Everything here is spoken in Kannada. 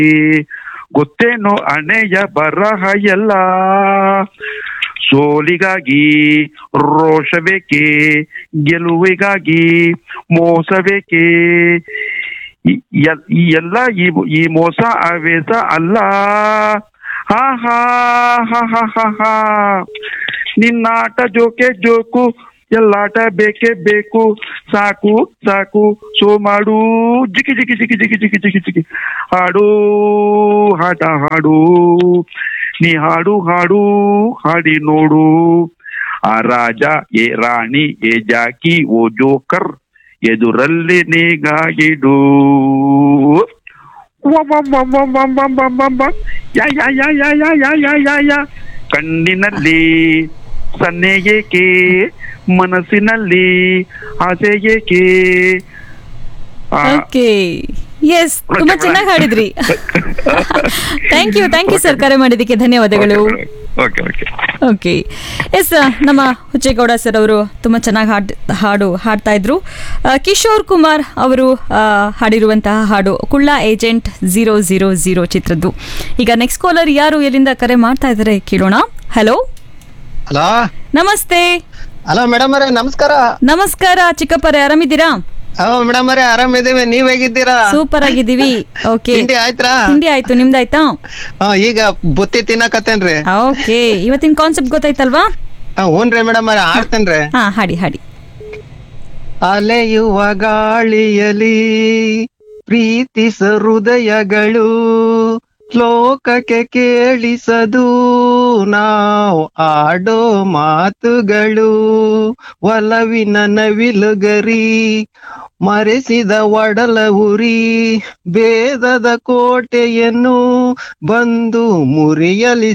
ಗೊತ್ತೇನೋ ಹಣೆಯ ಬರಹ ಎಲ್ಲ ಸೋಲಿಗಾಗಿ ರೋಷಬೇಕೆ ಗೆಲುವಿಗಾಗಿ ಮೋಸಬೇಕೆ ಈ- ಎಲ್- ಈ ಎಲ್ಲ ಈ ಈ ಮೋಸ ಆವೇಶ ಅಲ್ಲ ಹಾ ಹಾ ಹಾ ಹಾ ಹಾ ಹಾ ನಿನ್ನಾಟ ಜೋಕೆ ಜೋಕು ಎಲ್ಲಾಟ ಬೇಕೇ ಬೇಕು ಸಾಕು ಸಾಕು ಸೋ ಮಾಡು ಜಿಕಿ ಜಿಕಿ ಜಿಕಿ ಜಿಕಿ ಜಿಕಿ ಜಿಕಿ ಜಿಕಿ ಹಾಡು ಹಾಡ ಹಾಡು ನೀ ಹಾಡು ಹಾಡು ಹಾಡಿ ನೋಡು ಆ ರಾಜ ಏ ರಾಣಿ ಏ ಜಾಕಿ ಓ ಜೋಕರ್ ಎದುರಲ್ಲಿ ನೀಗಾಗಿಡು ಯಾ ಯಾ ಯಾ ಯಾ ಯಾ ಯಾ ಯಾ ಯಾ ಯಾ ಕಣ್ಣಿನಲ್ಲಿ ಸನ್ನೆ ಏಕೆ ಮನಸ್ಸಿನಲ್ಲಿ ಆಸೆ ಏಕೆ ಆ, ಓಕೆ ಎಸ್ ತುಂಬಾ ಚೆನ್ನಾಗಿ ಹಾಡಿದ್ರಿ thank you thank you sir ಕರೆ ಮಾಡಿದ್ದಕ್ಕೆ ಧನ್ಯವಾದಗಳು ಓಕೆ ಓಕೆ ಓಕೆ ಎಸ್ ನಮ್ಮ ಹುಚ್ಚೇಗೌಡ ಸರ್ ಅವರು ತುಂಬ ಚೆನ್ನಾಗಿ ಹಾಡ್ ಹಾಡು ಹಾಡ್ತಾ ಇದ್ರು ಆ, ಕಿಶೋರ್ ಕುಮಾರ್ ಅವರು ಆ, ಹಾಡಿರುವಂತಹ ಹಾಡು Kulla agent zero zero zero ಚಿತ್ರದ್ದು ಈಗ ನೆಕ್ಸ್ಟ್ ಕಾಲರ್ ಯಾರು ಎಲ್ಲಿಂದ ಕರೆ ಮಾಡ್ತಾ ಇದ್ದಾರೆ ಕೇಳೋಣ ಹಲೋ ಹಲೋ ನಮಸ್ತೆ ಹಲೋ ಮೇಡಮ್ ಅವರೇ ನಮಸ್ಕಾರ ನಮಸ್ಕಾರ ಚಿಕ್ಕಪ್ಪರೇ ಆರಾಮಿದ್ದೀರಾ ಹಲೋ ಮೇಡಮ್ ಅವರೇ ಆರಾಮಿದ್ದೀವಿ ನೀವ್ ಹೇಗಿದ್ದೀರಾ ಸೂಪರ್ ಆಗಿದ್ದೀವಿ ಓಕೆ ತಿಂಡಿ ಆಯ್ತ್ರಾ ತಿಂಡಿ ಆಯ್ತು ನಿಮ್ದಾಯ್ತಾ ಹಾ, ಈಗ ಬುತ್ತಿ ತಿನ್ನಕತ್ತೇನ್ರಿ ಓಕೆ ಇವತ್ತಿನ ಕಾನ್ಸೆಪ್ಟ್ ಗೊತ್ತಾಯ್ತಲ್ವಾ ಹಾ, ಹ್ಞೂನ್ರಿ ಮೇಡಮ್ ಅವರೇ ಆಡ್ತೇನ್ರಿ ಹಾ ಹಾಡಿ ಹಾಡಿ ಅಲೆಯುವ ಗಾಳಿಯಲಿ ಪ್ರೀತಿಸ ಹೃದಯಗಳು ಲೋಕಕ್ಕೆ ಕೇಳಿಸದು ನಾವು ಆಡೋ ಮಾತುಗಳು ಒಲವಿನ ನವಿಲುಗರಿ ಮರೆಸಿದ ಒಡಲ ಉರಿ ಭೇದದ ಕೋಟೆಯನ್ನು ಬಂದು ಮುರಿಯಲಿ